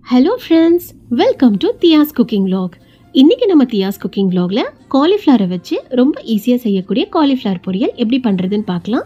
hello friends welcome to Thiya's cooking vlog இன்னைக்கு நம்ம Thiya's cooking vlogல காலிஃப்ளவரை வச்சு ரொம்ப ஈஸியாக செய்யக்கூடிய காலிஃப்ளவர் பொரியல் எப்படி பண்ணுறதுன்னு பார்க்கலாம்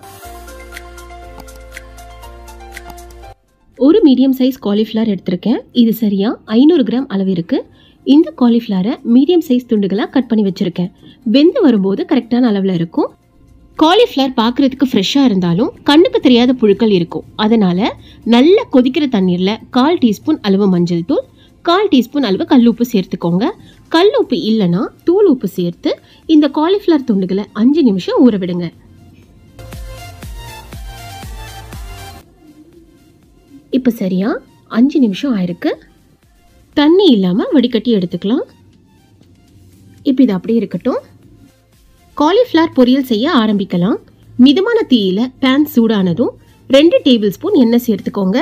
ஒரு மீடியம் சைஸ் காலிஃப்ளவர் எடுத்திருக்கேன் இது சரியா ஐநூறு கிராம் அளவு இருக்கு இந்த காலிஃப்ளவரை மீடியம் சைஸ் துண்டுகளாக கட் பண்ணி வச்சிருக்கேன் வெந்து வரும்போது கரெக்டான அளவில் இருக்கும் காலிஃப்ளவர் பார்க்குறதுக்கு ஃப்ரெஷ்ஷாக இருந்தாலும் கண்ணுக்கு தெரியாத புழுக்கள் இருக்கும் அதனால நல்ல கொதிக்கிற தண்ணீரில் கால் டீஸ்பூன் அளவு மஞ்சள் தூள் கால் டீஸ்பூன் அளவு கல் உப்பு சேர்த்துக்கோங்க கல் உப்பு இல்லைன்னா தூள் உப்பு சேர்த்து இந்த காலிஃப்ளவர் துண்டுகளை அஞ்சு நிமிஷம் ஊற விடுங்க இப்போ சரியா அஞ்சு நிமிஷம் ஆயிருக்கு தண்ணி இல்லாமல் வடிகட்டி எடுத்துக்கலாம் இப்போ இது அப்படியே இருக்கட்டும் காலிஃப்ளவர் பொரியல் செய்ய ஆரம்பிக்கலாம் மிதமான தீயில பேன் சூடானதும் ரெண்டு டேபிள் ஸ்பூன் எண்ணெய் சேர்த்துக்கோங்க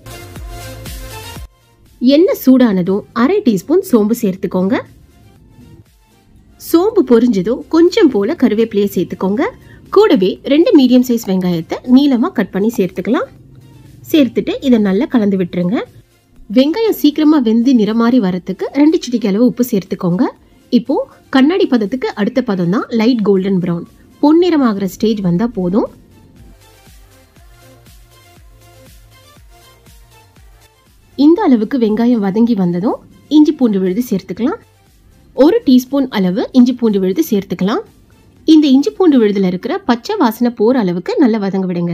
எண்ணெய் சூடானதும் அரை டீஸ்பூன் சோம்பு சேர்த்துக்கோங்க சோம்பு பொரிஞ்சதும் கொஞ்சம் போல கருவேப்பிலையை சேர்த்துக்கோங்க கூடவே ரெண்டு மீடியம் சைஸ் வெங்காயத்தை நீளமாக கட் பண்ணி சேர்த்துக்கலாம் சேர்த்துட்டு இதை நல்லா கலந்து விட்டுருங்க வெங்காயம் சீக்கிரமாக வெந்து நிறமாறி வரத்துக்கு ரெண்டு சிட்டிக்கு அளவு உப்பு சேர்த்துக்கோங்க இப்போ கண்ணாடி பதத்துக்கு அடுத்த பதம் தான் லைட் கோல்டன் ப்ரௌன் பொன்னிறமாகிற ஸ்டேஜ் வந்தா போதும் இந்த அளவுக்கு வெங்காயம் வதங்கி வந்ததும் இஞ்சி பூண்டு விழுது சேர்த்துக்கலாம் ஒரு டீஸ்பூன் அளவு இஞ்சி பூண்டு விழுது சேர்த்துக்கலாம் இந்த இஞ்சி பூண்டு விழுதுல இருக்கிற பச்சை வாசனை போற அளவுக்கு நல்லா வதங்க விடுங்க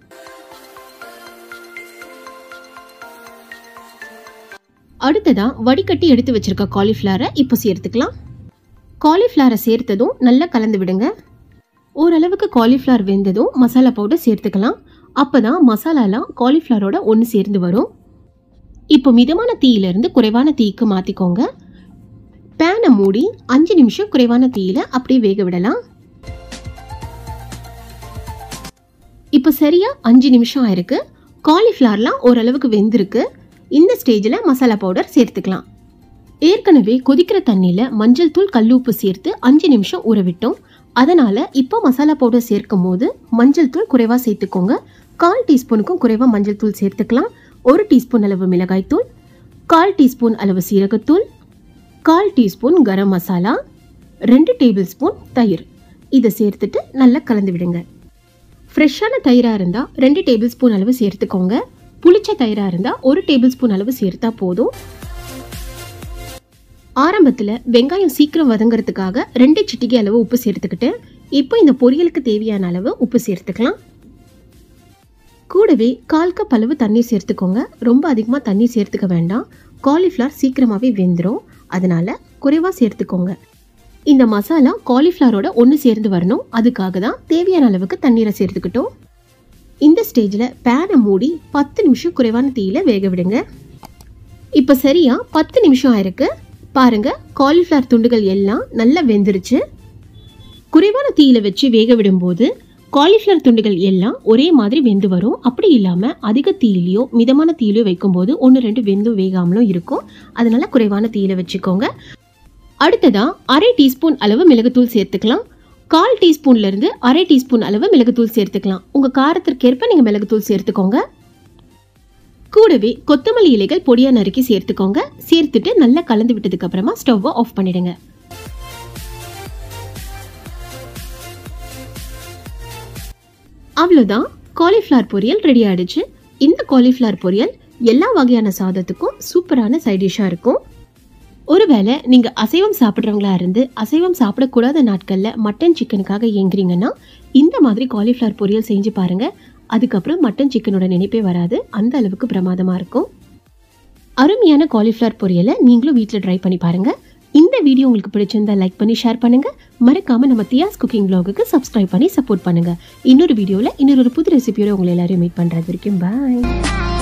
அடுத்ததா வடிகட்டி எடுத்து வச்சிருக்க காலிஃப்ளவரை இப்போ சேர்த்துக்கலாம் காலிஃப்ளவரை சேர்த்ததும் நல்லா கலந்து விடுங்க ஓரளவுக்கு காலிஃப்ளவர் வெந்ததும் மசாலா பவுடர் சேர்த்துக்கலாம் அப்போ தான் மசாலாலாம் காலிஃப்ளவரோட ஒன்று சேர்ந்து வரும் இப்போ மிதமான தீயிலிருந்து குறைவான தீக்கு மாற்றிக்கோங்க பேனை மூடி அஞ்சு நிமிஷம் குறைவான தீயில அப்படியே வேக விடலாம் இப்போ சரியா அஞ்சு நிமிஷம் ஆயிருக்கு காலிஃப்ளவர்லாம் ஓரளவுக்கு வெந்திருக்கு இந்த ஸ்டேஜில் மசாலா பவுடர் சேர்த்துக்கலாம் ஏற்கனவே கொதிக்கிற தண்ணியில் மஞ்சள் தூள் கல்லுப்பு சேர்த்து அஞ்சு நிமிஷம் ஊற விட்டோம் அதனால் இப்போ மசாலா பவுடர் சேர்க்கும் போது மஞ்சள் தூள் குறைவாக சேர்த்துக்கோங்க கால் டீஸ்பூனுக்கும் குறைவாக மஞ்சள் தூள் சேர்த்துக்கலாம் ஒரு டீஸ்பூன் அளவு மிளகாய் தூள் கால் டீஸ்பூன் அளவு சீரகத்தூள் கால் டீஸ்பூன் கரம் மசாலா ரெண்டு டேபிள் ஸ்பூன் தயிர் இதை சேர்த்துட்டு நல்லா கலந்து விடுங்க ஃப்ரெஷ்ஷான தயிராக இருந்தால் ரெண்டு டேபிள் ஸ்பூன் அளவு சேர்த்துக்கோங்க புளிச்ச தயிராக இருந்தால் ஒரு டேபிள் ஸ்பூன் அளவு சேர்த்தா போதும் ஆரம்பத்தில் வெங்காயம் சீக்கிரம் வதங்கிறதுக்காக ரெண்டு சிட்டிகை அளவு உப்பு சேர்த்துக்கிட்டேன் இப்போ இந்த பொரியலுக்கு தேவையான அளவு உப்பு சேர்த்துக்கலாம் கூடவே கால் கப் அளவு தண்ணீர் சேர்த்துக்கோங்க ரொம்ப அதிகமாக தண்ணி சேர்த்துக்க வேண்டாம் காலிஃப்ளவர் சீக்கிரமாகவே வெந்துடும் அதனால குறைவாக சேர்த்துக்கோங்க இந்த மசாலா காலிஃப்ளவரோட ஒன்று சேர்ந்து வரணும் அதுக்காக தான் தேவையான அளவுக்கு தண்ணீரை சேர்த்துக்கிட்டோம் இந்த ஸ்டேஜில் பேனை மூடி பத்து நிமிஷம் குறைவான தீயில வேக விடுங்க இப்போ சரியா பத்து நிமிஷம் ஆயிருக்கு பாருங்க காலிஃப்ளவர் துண்டுகள் எல்லாம் நல்லா வெந்துருச்சு குறைவான தீயில வச்சு வேக விடும்போது காலிஃப்ளவர் துண்டுகள் எல்லாம் ஒரே மாதிரி வெந்து வரும் அப்படி இல்லாமல் அதிக தீயிலையோ மிதமான தீயிலையோ வைக்கும்போது ஒன்று ரெண்டு வெந்து வேகாமலும் இருக்கும் அதனால குறைவான தீயில வச்சுக்கோங்க அடுத்ததா அரை டீஸ்பூன் அளவு மிளகுத்தூள் சேர்த்துக்கலாம் கால் டீஸ்பூன்ல இருந்து அரை டீஸ்பூன் அளவு மிளகுத்தூள் சேர்த்துக்கலாம் உங்க காரத்திற்கேற்ப நீங்க மிளகுத்தூள் சேர்த்துக்கோங்க கூடவே கொத்தமல்லி இலைகள் பொடியா நறுக்கி சேர்த்துக்கோங்க சேர்த்துட்டு நல்லா கலந்து விட்டதுக்கு அப்புறமா ஸ்டவ்வை ஆஃப் பண்ணிடுங்க அவ்வளோதான் காலிஃப்ளவர் பொரியல் ரெடி ஆயிடுச்சு இந்த காலிஃப்ளவர் பொரியல் எல்லா வகையான சாதத்துக்கும் சூப்பரான சைட் டிஷ்ஷாக இருக்கும் ஒருவேளை நீங்க அசைவம் சாப்பிட்றவங்களா இருந்து அசைவம் சாப்பிடக்கூடாத நாட்கள்ல மட்டன் சிக்கனுக்காக ஏங்குறீங்கன்னா இந்த மாதிரி காலிஃப்ளவர் பொரியல் செஞ்சு பாருங்க அதுக்கப்புறம் மட்டன் சிக்கனோட நினைப்பே வராது அந்த அளவுக்கு பிரமாதமா இருக்கும் அருமையான காலிஃப்ளவர் பொரியலை நீங்களும் வீட்டில் ட்ரை பண்ணி பாருங்க இந்த வீடியோ உங்களுக்கு பிடிச்சிருந்தா லைக் பண்ணி ஷேர் பண்ணுங்க மறக்காம நம்ம தியாஸ் குக்கிங் vlog-க்கு சப்ஸ்கிரைப் பண்ணி சப்போர்ட் பண்ணுங்க இன்னொரு வீடியோவில் இன்னொரு புது ரெசிபியோட உங்களை எல்லாரையும் மீட் பண்றது வரைக்கும் பாய்